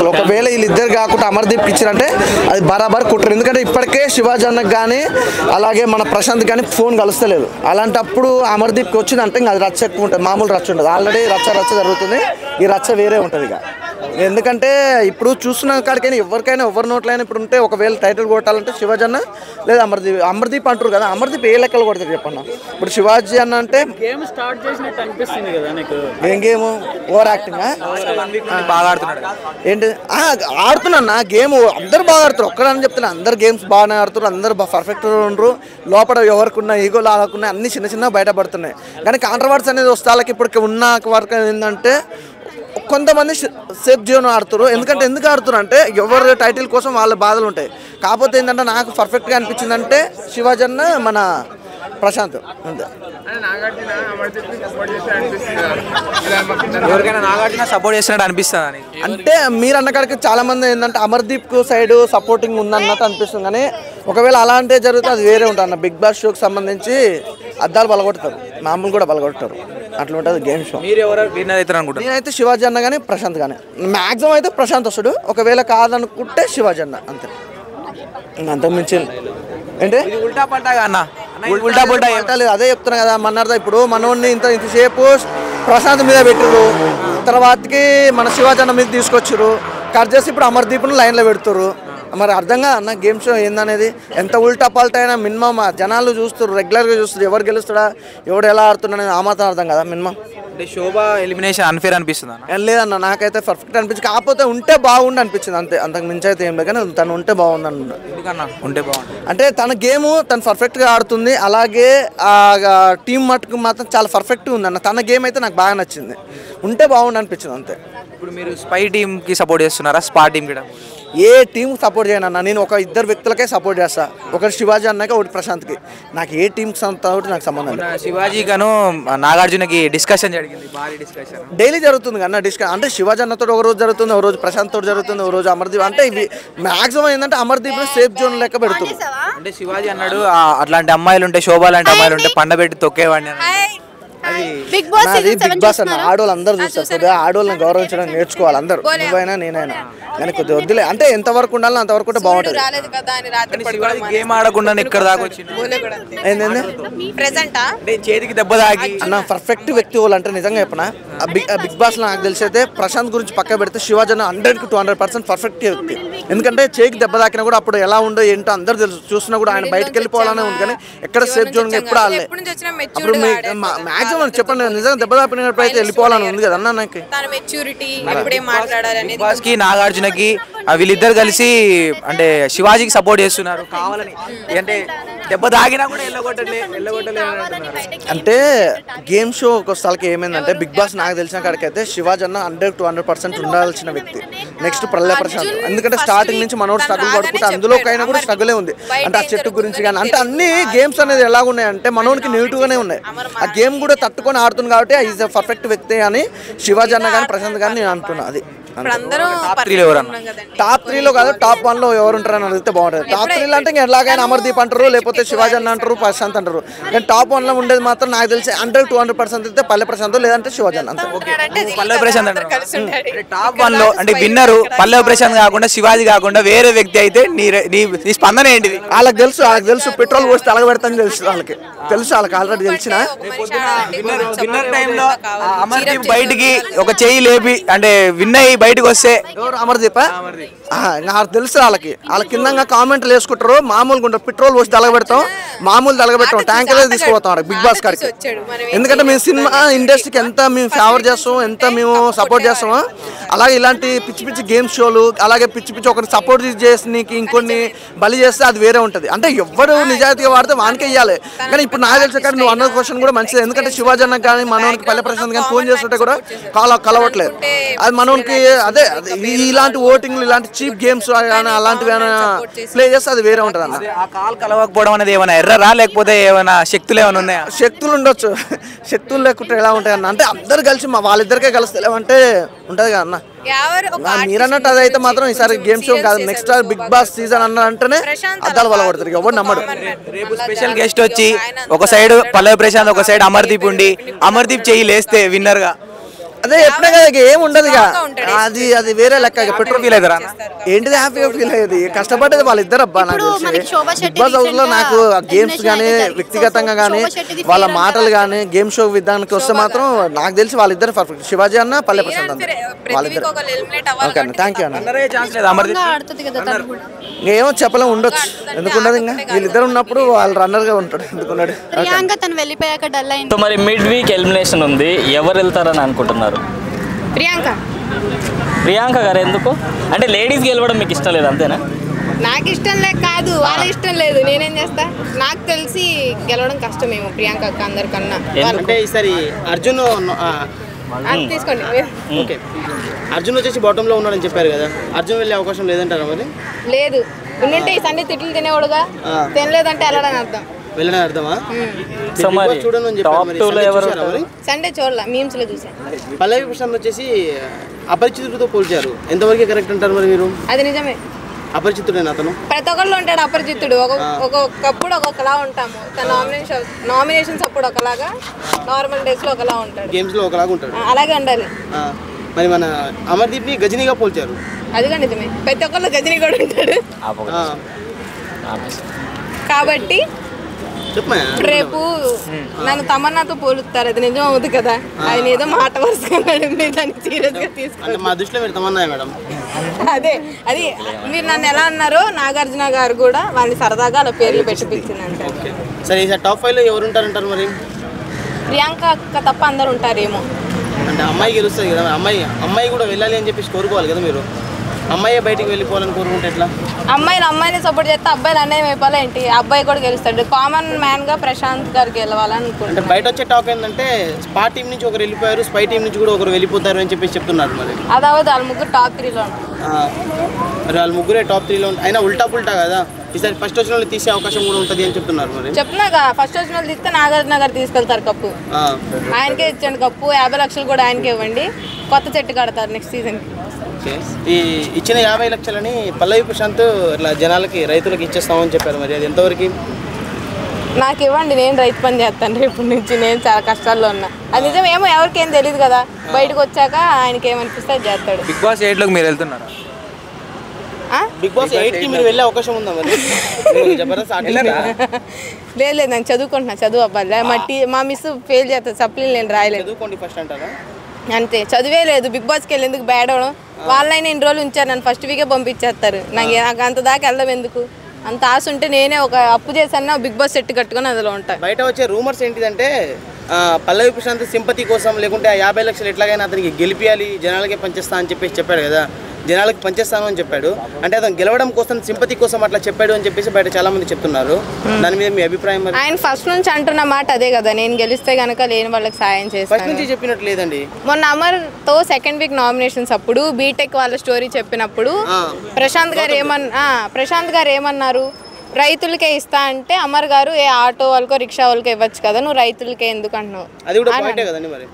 అసలు ఒకవేళ వీళ్ళిద్దరు కాకుండా అమర్దీప్ ఇచ్చారంటే అది బరాబర్ కుట్టారు ఎందుకంటే ఇప్పటికే శివాజీ అన్నకు కానీ అలాగే మన ప్రశాంత్ కానీ ఫోన్ కలుస్తలేదు అలాంటప్పుడు అమర్దీప్కి వచ్చిందంటే ఇంకా అది రచ్చ ఎక్కువ ఉంటుంది మామూలు రచ్చ ఉంటుంది ఆల్రెడీ రచ్చ రచ్చ జరుగుతుంది ఈ రచ్చ వేరే ఉంటుంది ఇక ఎందుకంటే ఇప్పుడు చూస్తున్న కాడికైనా ఎవరికైనా ఎవరి నోట్లైనా ఇప్పుడు ఉంటే ఒకవేళ టైటిల్ కొట్టాలంటే శివాజీ అన్న లేదా అమర్దీప్ అమర్దీప్ అంటారు కదా అమర్దీప్ ఏ లెక్కలు కొడతారు చెప్పన్న ఇప్పుడు శివాజీ అన్న అంటే గేమ్ స్టార్ట్ చేసినట్టు అనిపిస్తుంది కదా నీకు ఏం గేమ్ ఓవర్ యాక్టింగ్ బాగా ఆడుతున్నాడు ఏంటి ఆ, ఆడుతున్నా గేమ్ అందరు బాగా ఆడుతారు ఒక్కడని చెప్తున్నా అందరు గేమ్స్ బాగానే ఆడుతారు అందరు పర్ఫెక్ట్ ఉండరు లోపల ఎవరికి ఉన్న ఈగోలు ఆడకున్నా అన్ని చిన్న చిన్న బయటపడుతున్నాయి కానీ కాంట్రవర్సీ అనేది వస్తే వాళ్ళకి ఇప్పటికి ఉన్న వరకు ఏంటంటే కొంతమంది సేఫ్ జీవనం ఆడుతారు ఎందుకంటే ఎందుకు ఆడుతున్నారు అంటే ఎవరి టైటిల్ కోసం వాళ్ళ బాధలు ఉంటాయి కాకపోతే ఏంటంటే నాకు పర్ఫెక్ట్గా అనిపించిందంటే శివాజన్న మన ప్రశాంత్ అంతే ఎవరికైనా నాగార్జున సపోర్ట్ చేస్తున్నట్టు అనిపిస్తుంది అని అంటే మీరు అన్న కాడికి చాలా మంది ఏంటంటే అమర్దీప్ సైడ్ సపోర్టింగ్ ఉందన్నట్టు అనిపిస్తుంది కానీ ఒకవేళ అలాంటిదే జరిగితే అది వేరే ఉంటుంది అన్న బిగ్ బాస్ షోకి సంబంధించి అద్దాలు బలగొడతారు మామూలు కూడా బలగొడతారు అట్లా ఉంటుంది గేమ్ షో మీరు ఎవరు విన్నర్ అవుతారు అనుకుంటారు నేనైతే శివాజీ అన్న కానీ ప్రశాంత్ కానీ మ్యాక్సిమం అయితే ప్రశాంత్ వస్తాడు ఒకవేళ కాదనుకుంటే శివాజీ అన్న అంతే ఇంక అంతకు మించి ఏంటి ఇది ఉల్టా పల్టాగా అన్న ఉల్టా పల్టా ఏం- లేదు అదే చెప్తున్నా కదా మన్నార్థ ఇప్పుడు మనోడిని ఇంత ఇంతసేపు ప్రశాంత్ మీద పెట్టారు తర్వాతకి మన శివాజన్న మీద తీసుకొచ్చారు కట్ చేసి ఇప్పుడు అమర్దీప్ను లైన్లో పెడుతురు మరి అర్థంగా అన్న గేమ్ షో ఏందనేది ఎంత ఉల్టా పల్టా అయినా మినిమం జనాలు చూస్తారు రెగ్యులర్గా చూస్తారు ఎవరు గెలుస్తాడా ఎవడు ఎలా ఆడుతున్నాడు అనేది ఆ మాత్రం అర్థం కదా మినిమం అంటే శోభ ఎలిమినేషన్ అన్ఫేర్ అనిపిస్తుంది అన్న ఏం లేదన్న నాకైతే పర్ఫెక్ట్ అనిపించింది కాకపోతే ఉంటే బాగుండి అనిపించింది అంతే అంతకు మించి అయితే ఏం లేదు కానీ తను ఉంటే బాగుంది అన్న ఎందుకన్నా ఉంటే బాగుంటుంది అంటే తన గేమ్ తను పర్ఫెక్ట్గా ఆడుతుంది అలాగే ఆ టీం మట్టుకు మాత్రం చాలా పర్ఫెక్ట్గా ఉంది అన్న తన గేమ్ అయితే నాకు బాగా నచ్చింది ఉంటే బాగుండు అనిపించింది అంతే ఇప్పుడు మీరు స్పై టీంకి సపోర్ట్ చేస్తున్నారా స్పా టీం కూడా ఏ టీం సపోర్ట్ చేయను అన్న నేను ఒక ఇద్దరు వ్యక్తులకే సపోర్ట్ చేస్తా ఒకటి శివాజీ అన్నాక ఒకటి ప్రశాంత్కి నాకు ఏ టీంకి తోటి నాకు సంబంధం లేదు శివాజీ గాను నాగార్జునకి డిస్కషన్ జరిగింది భారీ డిస్కషన్ డైలీ జరుగుతుంది అన్న డిస్క అంటే శివాజీ అన్నతో ఒక రోజు జరుగుతుంది ఒక రోజు ప్రశాంత్ తోటి జరుగుతుంది ఒక రోజు అమర్దీప్ అంటే ఇవి మాక్సిమం ఏంటంటే అమర్దీప్ సేఫ్ జోన్ లెక్క పెడుతుంది అంటే శివాజీ అన్నాడు "ఆ, అట్లాంటి అమ్మాయిలు ఉంటే శోభ లాంటి అమ్మాయిలు ఉంటే పండబెట్టి తొక్కేవాడిని అని. బిగ్ బాస్ నాది సీజన్ బిగ్ సెవెన్ బాస్ అన్న ఆడవాళ్ళు అందరూ చూస్తారు కొద్దిగా ఆడవాళ్ళని గౌరవించడం నేర్చుకోవాలి అందరూ నువ్వైనా నేనైనా కానీ కొద్దిగా వద్దులే అంటే ఎంతవరకు ఉండాలో అంతవరకు ఉంటే బాగుంటుంది రాలేదు కదా అని రాత్రి కానీ శివాజీ గేమ్ ఆడకుండా ఇక్కడ దాకా వచ్చింది ఏంటంటే ప్రెసెంటా అంటే చేతికి దెబ్బ తాకి అన్న పర్ఫెక్ట్ వ్యక్తి వాళ్ళు అంటే నిజంగా చెప్పనా ఆ బిగ్ ఆ బిగ్ బాస్ నాకు తెలిసి అయితే ప్రశాంత్ గురించి పక్క పెడితే శివాజీ అన్న hundred to two hundred percent perfect వ్యక్తి ఎందుకంటే చేయికి దెబ్బ తాకినా కూడా అప్పుడు ఎలా ఉండో ఏంటో అందరూ తెలుసు చూసినా కూడా ఆయన బయటకు వెళ్ళిపోవాలనే ఉంది కానీ ఎక్కడ సేఫ్ జోన్ ఎప్పుడు ఆడలే ఎప్పటి నుంచి వచ్చిన అప్పుడు మెచ్యూర్డ్ మాక్సిమం చెప్పండి నిజంగా దెబ్బ తాపినప్పుడు అయితే వెళ్ళిపోవాలని ఉంది కదా అన్న నాకు తన మెచ్యూరిటీ ఇప్పుడే మాట్లాడాలనేది బాస్ కి నాగార్జునకి ఆ, వీళ్ళిద్దరు కలిసి అంటే శివాజీకి సపోర్ట్ చేస్తున్నారు కావాలని అంటే దెబ్బ తాగినా కూడా ఎల్లగొట్టలే ఎల్లగొట్టలే అని అంటున్నారు. అంటే గేమ్ షో ఒక స్థలకి ఏమైందంటే బిగ్ బాస్ నాకు తెలిసిన కాడికైతే శివాజీ అన్న హండ్రెడ్ టు హండ్రెడ్ పర్సెంట్ ఉండాల్సిన వ్యక్తి నెక్స్ట్ ప్రళయ ప్రశాంత్ ఎందుకంటే స్టార్టింగ్ నుంచి మనోడు స్ట్రగుల్ పడుకుంటే అందులోకైనా కూడా స్ట్రగులే ఉంది అంటే ఆ చెట్టు గురించి కానీ అంటే అన్ని గేమ్స్ అనేది ఎలా ఉన్నాయంటే మనోనికి నెగిటివ్ గానే ఉన్నాయి ఆ గేమ్ కూడా తట్టుకొని ఆడుతుంది కాబట్టి ఈజ్ పర్ఫెక్ట్ వ్యక్తి అని శివాజీ అన్న కానీ ప్రశాంత్ కానీ నేను అంటున్నా అది ఇప్పుడు అందరూ టాప్ త్రీలో ఎవరన్నా ఉన్నాం కదండి టాప్ త్రీలో కాదు టాప్ వన్ లో ఎవరు ఉంటారని అడిగితే బాగుంటుంది టాప్ త్రీలో అంటే ఇంకా ఎలాగైనా అమర్దీప్ అంటారు లేకపోతే శివాజీ అన్న అంటారు ప్రశాంత్ అంటారు కానీ టాప్ వన్ లో ఉండేది మాత్రం నాకు తెలిసి హండ్రెడ్ టూ హండ్రెడ్ పర్సెంట్ అయితే పల్లె ప్రశాంత్ లేదంటే శివాజీ అన్న అంతే అంటే పల్లవి ప్రశాంత్ అంటారు కలిసి ఉండాలి. అంటే టాప్ వన్ లో అంటే విన్నర్ పల్లవి ప్రశాంత్ కాకుండా శివాజీ కాకుండా వేరే వ్యక్తి అయితే నీ రె- నీ నీ స్పందన ఏంటిది వాళ్ళకి తెలుసు వాళ్ళకి తెలుసు పెట్రోల్ పోసి తలగబెడతాను తెలుసు వాళ్ళకి తెలుసు వాళ్ళకి ఆల్రెడీ తెలిసిన ఒక మనిషి ఆడాలంటే విన్నర్ కొంచెం విన్నర్ అమౌంట్ టైంలో కావాలి. అమర్దీప్ బయటికి ఒక చెయ్యి లేపి అంటే విన్ అయ్యి బయటకు వస్తే ఎవరు అమర్దీప్ నాకు తెలుసు వాళ్ళకి వాళ్ళ కింద కామెంట్లు వేసుకుంటారు మామూలుగా ఉంటారు పెట్రోల్ పోసి తలగబెడతాం మామూలు తలగబెడతాం ట్యాంకర్ తీసుకుపోతాం వాళ్ళకి బిగ్ బాస్ కాడికి వచ్చాడు. మనం ఎందుకంటే మేము సినిమా ఇండస్ట్రీకి ఎంత మేము ఫేవర్ చేస్తాం ఎంత మేము సపోర్ట్ చేస్తామో అలాగే ఇలాంటి పిచ్చి పిచ్చి గేమ్ షోలు అలాగే పిచ్చి పిచ్చి ఒకరిని సపోర్ట్ చేసి నీకు ఇంకొన్ని బలి చేస్తే అది వేరే ఉంటుంది అంటే ఎవరు నిజాయితీగా వాడితే వానికే ఇవ్వాలి కానీ ఇప్పుడు నాకు తెలిసే కానీ నువ్వు అన్న క్వశ్చన్ కూడా మంచిది ఎందుకంటే శివాజీ అన్నకు కానీ మనోనికి పల్లె ప్రశాంత్ కానీ ఫోన్ చేస్తుంటే కూడా కాల కలవట్లేదు అది మనోనికి అదే అదే ఈ- ఇలాంటి ఓటింగ్లు ఇలాంటి చీప్ గేమ్స్ కానీ అలాంటివి ప్లే చేస్తే అది వేరే ఉంటుంది అన్న ఆ కాల్ కలవకపోవడం అనేది ఏమైనా ఎర్రరా లేకపోతే ఏమైనా శక్తులు ఏమైనా ఉన్నాయా శక్తులు ఉండొచ్చు శక్తులు లేకుంటే ఎలా ఉంటాయి అన్న అంటే అందరు కలిసి మా వాళ్ళిద్దరికే కలిసి లేవంటే ఉంటుంది కదా అన్న ఎవరు ఒక నా మీరన్నట్టు అదైతే మాత్రం ఈసారి గేమ్ షో కాదు నెక్స్ట్ బిగ్ బాస్ సీజన్ అన్న అంటేనే అద్దాలు వల్ల కొడతారు ఎవరు నమ్మడు రేపు స్పెషల్ గెస్ట్ వచ్చి ఒక సైడ్ పల్లవి ప్రశాంత్ ఒక సైడ్ అమర్దీప్ ఉండి అమర్దీప్ చెయ్యి లేస్తే విన్నర్ గా అదే చెప్పినా కదా ఇక ఏం ఉండదు ఇక Strong గా ఉంటాడు. అది అది వేరే లెక్క ఇక పెట్రోల్ ఫీల్ అవుతారా అన్న? ఏంటిది హ్యాపీగా ఫీల్ అయ్యేది కష్టపడ్డది వాళ్ళిద్దరు అబ్బా నాకు ఇప్పుడు మనకి శోభా తెలిసి శెట్టి బిగ్ బాస్ హౌస్ లో recent గా నాకు గేమ్స్ elimination కానీ అయితే జరిగింది. వ్యక్తిగతంగా సో కానీ శోభా శెట్టిది వాళ్ళ feel మాటలు అంటారా? కానీ గేమ్ షో విధానానికి వస్తే మాత్రం నాకు తెలిసి వాళ్ళిద్దరు పర్ఫెక్ట్ శివాజీ అన్న పల్లె ప్రశాంత్ అన్న ప్రతి వాళ్ళిద్దరు వీక్ ఒకళ్ళు ఎలిమినేట్ అవ్వాలి ఓకే అన్న థ్యాంక్ యూ అన్న అన్నరే ఛాన్స్ లేదా అమర్దీప్ బాగా ఆడుతుంది కదా తను కూడా ఏమో చెప్పలేం ఉండొచ్చు ఎందుకు ఉండదు ఇంకా వీళ్ళిద్దరు ఉన్నప్పుడు వాళ్ళు రన్నర్ గా ఉంటాడు ఎందుకున్నాడు ప్రియాంక తను వెళ్ళిపోయాక డల్ అయింది సో మరి మిడ్ వీక్ ఎలిమినేషన్ ఉంది ఎవరు వెళ్తారని అనుకుంటున్నారు ప్రియాంక ప్రియాంక గారు ఎందుకు అంటే లేడీస్ గెలవడం మీకు ఇష్టం లేదు అంతేనా నాకు ఇష్టం లేక కాదు వాళ్ళ ఇష్టం లేదు నేనేం చేస్తా నాకు తెలిసి గెలవడం కష్టమేమో ప్రియాంక అక్క అందరికన్నా వాళ్ళు- అంటే ఈసారి అర్జున్ ఆ, అది తీసుకోండి మీరు. ఓకే అర్జున్ వచ్చేసి బాటమ్ లో ఉన్నాడని చెప్పారు కదా అర్జున్ వెళ్ళే అవకాశం లేదంటారా మరి లేదు ఉండుంటే ఈ సండే తిట్లు తినేవాడుగా ఆ. తినలేదంటే వెళ్ళడని అర్థం వెళ్ళని అర్థమా సో Big మరి Boss చూడను అని చెప్పారు టాప్ మరి. టూ లో Sunday ఎవరు చూసారా మరి? సండే చూడలే మీమ్స్ లో చూసాను పల్లవి ప్రశాంత్ వచ్చేసి అపరిచితుడితో పోల్చారు ఎంతవరకు కరెక్ట్ అంటారు మరి మీరు అది నిజమే అపరిచితుడేనా అతను ప్రతి ఒక్కళ్ళు ఉంటాడు అపరిచితుడు ఒక ఒక్కొక్కప్పుడు ఒక్కొక్కలా ఉంటాము తన నామినేషన్ నామినేషన్స్ అప్పుడు ఒకలాగా నార్మల్ డేస్ లో ఒకలా ఉంటాడు గేమ్స్ లో ఒకలాగా ఉంటాడు ఆ, అలాగే ఉండాలి ఆ, మరి మన అమర్దీప్ ని గజనీగా పోల్చారు అది కూడా నిజమే ప్రతి ఒక్కళ్ళు గజని కూడా ఉంటాడు ఆ, కాబట్టి చెప్పమా రేపు నన్ను తమన్నాతో పోలుస్తారు అది నిజం అవుతుంది కదా ఆయన ఏదో మాట వరుసగా అన్నాడు, దాన్ని సీరియస్ గా తీసుకో అంటే మా దృష్టిలో మీరు తమన్నాయి మేడం అదే అది మీరు నన్ను ఎలా అన్నారో నాగార్జున గారు కూడా వాళ్ళని సరదాగా అలా పేర్లు పెట్టి పిలిచిందంట ఓకే సరే ఈసారి టాప్ ఫైవ్ లో ఎవరు ఉంటారంటారు మరి ప్రియాంక అక్క తప్ప అందరు ఉంటారేమో అంటే అమ్మాయి గెలుస్తుంది కదా అమ్మాయి అమ్మాయి కూడా వెళ్ళాలి అని చెప్పేసి కోరుకోవాలి కదా మీరు అమ్మాయి బయటికి వెళ్ళిపోవాలని కోరుకుంటే ఎట్లా అమ్మాయిలు అమ్మాయిని సపోర్ట్ చేస్తే అబ్బాయిలు అన్నయ్య అయిపోవాలి ఏంటి అబ్బాయి కూడా గెలుస్తాడు కామన్ మ్యాన్ గా ప్రశాంత్ గారు గెలవాలని అంటే అనుకుంటున్నాను బయట వచ్చే టాక్ ఏంటంటే స్పా టీం నుంచి ఒకరు వెళ్ళిపోయారు స్పై టీం నుంచి కూడా ఒకరు వెళ్ళిపోతారు అని చెప్పేసి చెప్తున్నారు మరి అదావద్దు వాళ్ళ ముగ్గురు టాప్ త్రీలో ఉంటారు ఆ, మరి వాళ్ళ ముగ్గురే టాప్ త్రీలో ఉంటారు అయినా ఉల్టా పుల్టా కదా ఈసారి ఫస్ట్ వచ్చిన వాళ్ళు తీసే అవకాశం కూడా ఉంటుంది అని చెప్తున్నారు మరి చెప్తున్నాగా ఫస్ట్ వచ్చిన వాళ్ళు తీస్తే నాగార్జున గారు తీసుకెళ్తారు కప్పు ఆ, ఆయనకే ఇచ్చండి కప్పు యాభై లక్షలు కూడా ఆయనకే ఇవ్వండి కొత్త చెట్టు కడతారు నెక్స్ట్ సీజన్ ఓకే ఈ ఇచ్చిన యాభై లక్షలని పల్లవి ప్రశాంత్ ఇట్లా జనాలకి రైతులకు ఇచ్చేస్తామని చెప్పారు మరి అది ఎంతవరకు నాకు ఇవ్వండి నేను రైతు పని చేస్తాను రేపు నుంచి నేను చాలా కష్టాల్లో ఉన్నా అది నిజం ఏమో ఎవరికేం తెలియదు కదా బయటకు వచ్చాక ఆయనకి ఏమనిపిస్తే అది చేస్తాడు బిగ్ బాస్ ఎయిట్ లోకి మీరు వెళ్తున్నారా ఆ? బిగ్ బాస్ ఎయిట్ కి మీరు వెళ్ళే అవకాశం ఉందా మరి మీరు జబర్దస్త్ artist కదా. లేదు లేదు నేను చదువుకుంటున్నా చదువు అబ్బాయి మా టీ మా మిస్ ఫెయిల్ చేస్తుంది సప్లీ నేను రాయలేదు చదువుకోండి ఫస్ట్ అంటారా అంతే చదివే లేదు బిగ్ బాస్కి వెళ్ళి ఎందుకు బ్యాడ్ అవడం వాళ్ళైనా ఇన్ని రోజులు ఉంచారు నన్ను ఫస్ట్ వీకే పంపించేస్తారు నాకు నాకు అంత దాకా వెళ్ళడం ఎందుకు అంత ఆశ ఉంటే నేనే ఒక అప్పు చేశాను బిగ్ బాస్ సెట్ కట్టుకొని అందులో ఉంటాను బయట వచ్చే రూమర్స్ ఏంటిదంటే ఆ, పల్లవి ప్రశాంత్ సింపతి కోసం లేకుంటే ఆ యాభై లక్షలు ఎట్లాగైనా అతనికి గెలిపియాలి జనాలకే పంచేస్తా అని చెప్పేసి చెప్పాడు కదా జనాలకి పంచేస్తాను అని చెప్పాడు అంటే అతను గెలవడం కోసం సింపతి కోసం అట్లా చెప్పాడు అని చెప్పేసి బయట చాలా మంది చెప్తున్నారు దాని మీద మీ అభిప్రాయం మరి ఆయన ఫస్ట్ నుంచి అంటున్న మాట అదే కదా నేను గెలిస్తే గనక లేని వాళ్ళకి సాయం ఫస్ట్ చేస్తాను నుంచి చెప్పినట్టు లేదండి మొన్న అమర్తో సెకండ్ వీక్ నామినేషన్స్ అప్పుడు బీటెక్ వాళ్ళ స్టోరీ చెప్పినప్పుడు ఆ. ప్రశాంత్ గారు ఏమన్నా ప్రశాంత్ గారు ఏమన్నారు రైతులకే ఇస్తా అంటే అమర్ గారు ఏ ఆటో వాళ్ళకో రిక్షా వాళ్ళకో ఇవ్వచ్చు కదా నువ్వు రైతులకే ఎందుకు అంటున్నావు అది కూడా పాయింటే కదండి మరి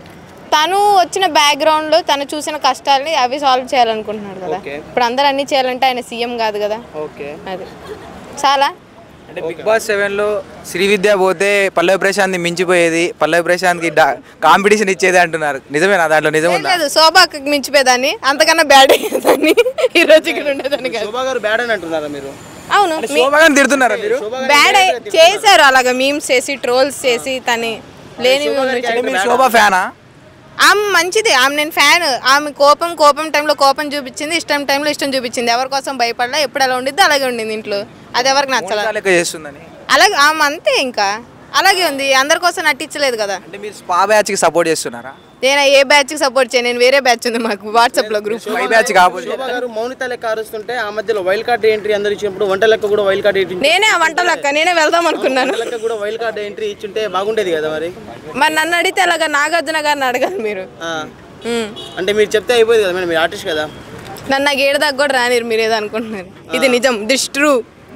తను వచ్చిన బ్యాక్గ్రౌండ్ లో తను చూసిన కష్టాలని అవి సాల్వ్ చేయాలనుకుంటున్నాడు కదా Okay. ఇప్పుడు అందరు అన్ని చేయాలంటే ఆయన సీఎం కాదు కదా ఓకే అది చాలా అంటే బిగ్ బాస్ సెవెన్ లో శ్రీ విద్య పోతే పల్లవి ప్రశాంత్ మించిపోయేది పల్లవి ప్రశాంత్ కి కాంపిటీషన్ ఇచ్చేది అంటున్నారు నిజమేనా దాంట్లో నిజం ఉందా లేదు శోభాకి మించిపోయేదాన్ని అంతకన్నా బ్యాడ్ అయ్యేదాన్ని ఈ రోజు ఇక్కడ ఉండేదాన్ని కాదు శోభా గారు బ్యాడ్ అని అంటున్నారా మీరు అవును మీ- శోభగాని తిడుతున్నారా మీరు శోభా గారు బ్యాడ్ అయ్యి- చేశారు అలాగా మీమ్స్ చేసి ట్రోల్స్ చేసి తని లేని అంటే మీరు శోభ ఫ్యానా ఆమె మంచిది ఆమె నేను ఫ్యాన్ ఆమె కోపం కోపం టైంలో కోపం చూపించింది ఇష్టం టైంలో ఇష్టం చూపించింది ఎవరి కోసం భయపడలా ఎప్పుడు అలా ఉండిద్ది అలాగే ఉండింది ఇంట్లో అది ఎవరికి నచ్చల లెక్క చేస్తుందని అలాగే ఆమె అంతే ఇంకా అలాగే ఉంది అందరి కోసం నటించలేదు కదా అంటే మీరు స్పా బ్యాచ్ కి సపోర్ట్ చేస్తున్నారా నేను ఏ బ్యాచ్ కి సపోర్ట్ చేయను నేను వేరే బ్యాచ్ ఉంది మాకు వాట్సాప్ లో గ్రూప్ స్పై బ్యాచ్ కాకపోతే శోభా గారు మౌనిత లెక్క అరుస్తుంటే ఆ మధ్యలో వైల్డ్ కార్డ్ ఎంట్రీ అందరు ఇచ్చినప్పుడు వంట లెక్క కూడా వైల్డ్ కార్డ్ ఎంట్రీ నేనే ఆ వంట లెక్క నేనే వెళ్దాం అనుకున్నాను వంట లెక్క కూడా వైల్డ్ కార్డ్ ఎంట్రీ ఇచ్చుంటే బాగుండేది కదా మరి మరి నన్ను అడిగితే అలాగా నాగార్జున గారిని అడగాలి మీరు ఆ, ఉమ్. అంటే మీరు చెప్తే అయిపోయింది కదా మేడం మీరు ఆర్టిస్ట్ కదా నన్ను నాకు ఏడు దాకా కూడా రానిరు మీరు ఏదో అనుకుంటున్నారు ఇది నిజం దిస్ ట్రూ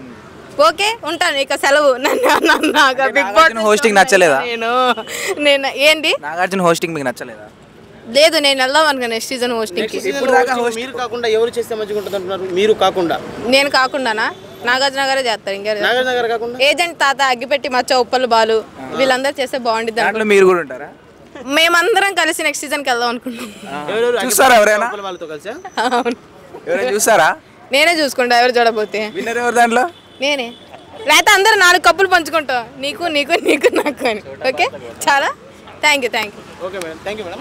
ఓకే ఉంటాను ఇక సెలవు నన్ను నన్ను నాకు బిగ్ బాస్ నాగార్జున hosting నచ్చలేదా? నేను నేను ఏంటి నాగార్జున హోస్టింగ్ మీకు నచ్చలేదా లేదు నేను వెళ్దాం అనుకున్నా నెక్స్ట్ సీజన్ హోస్టింగ్ కి ఇప్పుడు దాకా మీరు కాకుండా ఎవరు చేస్తే మంచిగా ఉంటుంది అంటున్నారు మీరు కాకుండా నేను కాకుండానా నాగార్జున గారే చేస్తారు ఇంకా నాగార్జున గారు కాకుండా ఏజెంట్ తాత అగ్గిపెట్టి మచ్చ ఉప్పలు బాలు వీళ్ళందరూ చేస్తే బాగుండిద్ది దాంట్లో మీరు కూడా ఉంటారా మేమందరం కలిసి నెక్స్ట్ సీజన్కి వెళ్దాం అనుకుంటున్నాం ఎవరెవరు? చూస్తారా ఎవరైనా అఖిల వాళ్ళతో కలిసా అవును ఎవరైనా చూస్తారా నేనే చూసుకుంటా ఎవరు చూడబోతే విన్నర్ ఎవరు దాంట్లో నేనే లేకపోతే అందరూ నాలుగు కప్పులు పంచుకుంటాం నీకు నీకు నీకు నాకు అని ఓకే చాలా thank you thank you okay madam thank you madam